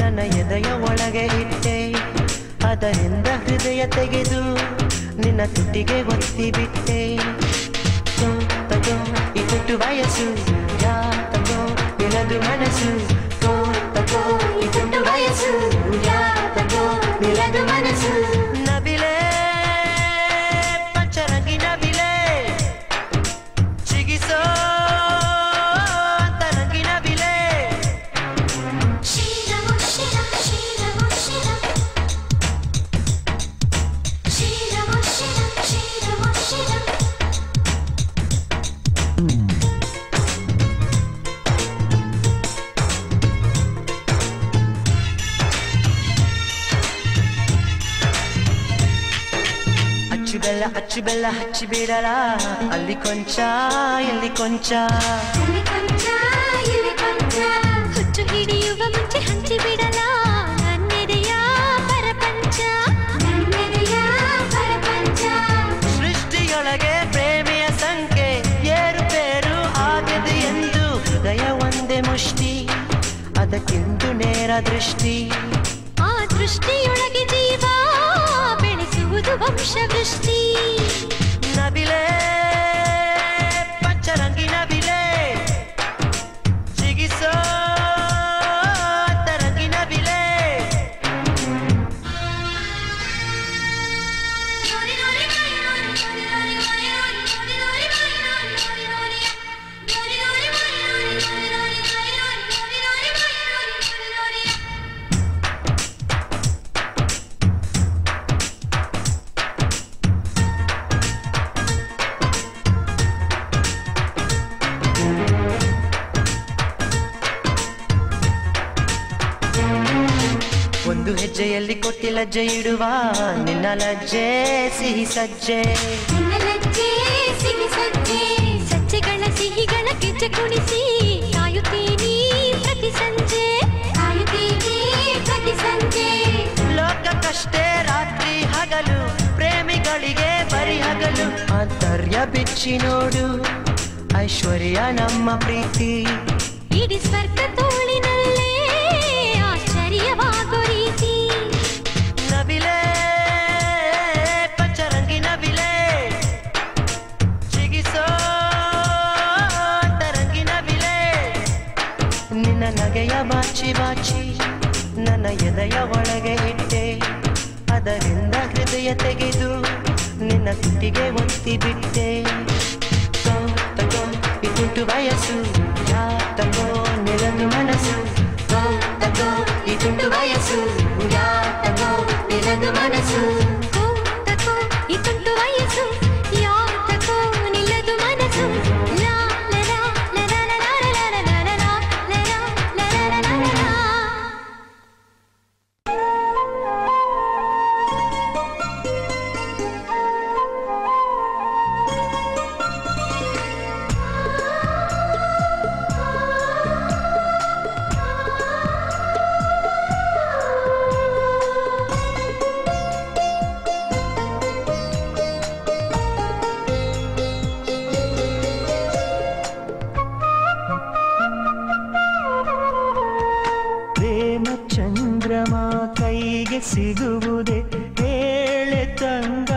ನನ್ನ ಎದೆಯ ಒಳಗೆ ಇಟ್ಟೆ ಅದರಿಂದ ಹೃದಯ ತೆಗೆದು ನಿನ್ನ ತುಟಿಗೆ ಒತ್ತಿ ಬಿಟ್ಟೆ ತಗೋ, ತಗೋ ಈ ತುಟ್ಟು ವಯಸ್ಸು ಯಾ ತಗೋ ನಿನದು ಮನಸ್ಸು ತಗೋ, ತಗೋ ಈ ತುಟ್ಟು ವಯಸ್ಸು ಯಾ ತಗೋ ನಿನದು ಮನಸ್ಸು ನವಿಲೆ ಪಂಚರಂಗಿ ನವಿಲೆ ಚಿಗಿಸೋ ಅಂತರಂಗಿ ನವಿಲೆ ಶೀಲವು ಶಿಲ ಶೀಲವು ಶಿಲ ಶೀಲವು ಶಿಲ ಶೀಲವು ಶಿಲ ಅಚ್ಚು ಬೆಲ್ಲ ಅಚ್ಚು ಬೆಲ್ಲ ಹಚ್ಚಿ ಬಿಡಲ ಅಲ್ಲಿ ಕೊಂಚ ಇಲ್ಲಿ ಕೊಂಚ ಇಲ್ಲಿ ಕೊಂಚ ಇಲ್ಲಿ ಕೊಂಚ ಹುಚ್ಚು ಹಿಡಿಯುವ ಮುಂಚೆ ಹಂಚಿ ಬಿಡಲ ನನ್ನೆದೆಯ ಪರಪಂಚ ನನ್ನೆದೆಯ ಪರಪಂಚ ಸೃಷ್ಟಿಯೊಳಗೆ ಪ್ರೇಮಿಯ ಸಂಖ್ಯೆ ಏರುಪೇರು ಆಗದು ಎಂದು ಹೃದಯ ಒಂದೇ ಮುಷ್ಟಿ ಅದಕ್ಕಿಂದು ನೇರ ದೃಷ್ಟಿ ಆ ದೃಷ್ಟಿಯೊಳಗೆ ಜೀವ ಬೆಳೆಸುವುದು ವಂಶವೃಷ್ಟಿ ನವಿಲೆ ಪಂಚರಂಗಿ ನವಿಲೆ ಜಿಗಿಸೋ ಅಂತರಂಗಿ ನವಿಲೆ ಒಂದು ಹೆಜ್ಜೆಯಲ್ಲಿ ಕೊಟ್ಟಿ ಲಜ್ಜೆ ಇಡುವ ನಿನ್ನ ಲಜ್ಜೆ ಸಿಹಿ ಸಜ್ಜೆ ನಿನ್ನ ಲಜ್ಜೆ ಸಿಹಿ ಸಜ್ಜೆ ಸಜ್ಜೆಗಳ ಸಿಹಿಗಳ ಗೆಜ್ಜೆ ಕುಣಿಸಿ ಕಾಯುತ್ತೀನಿ ಪ್ರತಿ ಸಂಜೆ ಕಾಯುತ್ತೀನಿ ಪ್ರತಿ ಸಂಜೆ ಲೋಕಕ್ಕಷ್ಟೇ ರಾತ್ರಿ ಹಗಲು ಪ್ರೇಮಿಗಳಿಗೆ ಬರಿ ಹಗಲು ಆಂತರ್ಯ ಬಿಚ್ಚಿ ನೋಡು ಐಶ್ವರ್ಯ ನಮ್ಮ ಪ್ರೀತಿ ಇಡೀ ಸ್ವರ್ಗ ತೋಳಿನಲ್ಲೇ ಆಶ್ಚರ್ಯವಾಗೋ ರೀತಿ ನವಿಲೆ ಪಂಚರಂಗಿ ನವಿಲೆ ಚಿಗಿಸೋ ಅಂತರಂಗಿ ನವಿಲೆ ನಿನ್ನ ನಗೆಯ ಬಾಚಿ ಬಾಚಿ ನನ್ನ ಎದೆಯ ಒಳಗೆ ಇಟ್ಟೆ ಅದರಿಂದ ಹೃದಯ ತೆಗೆದು ನಿನ್ನ ತುಟಿಗೆ ಒತ್ತಿ ಬಿಟ್ಟೆ ತಗೋ, ತಗೋ ಈ ತುಂಟು ವಯಸ್ಸು ಯಾ ತಗೋ ನಿರದು ಮನಸ್ಸು ತಗೋ, ತಗೋ ಈ ತುಂಟು ವಯಸ್ಸು ಯಾ ತಗೋ ನಿರದು ಮನಸ್ಸು ತಗೋ, ತಗೋ, ಈ ತುಂಟು ವಯಸ್ಸು ಯಾತಕೋ ನಿಲ್ಲದು ಮನಸ್ಸು ಲಾ, ಲರಾ, ಲರಾ, ಲರಾ, ಲರಾ, ಲರಾ, ಲರಾ, ಲರಾ, ಲರಾ, ಲರಾ, ಲರಾ. ಪ್ರೇಮ ಚಂದ್ರಮ ಕೈಗೆ ಸಿಗುವುದೇ ಹೇಳೆ ತಂಗ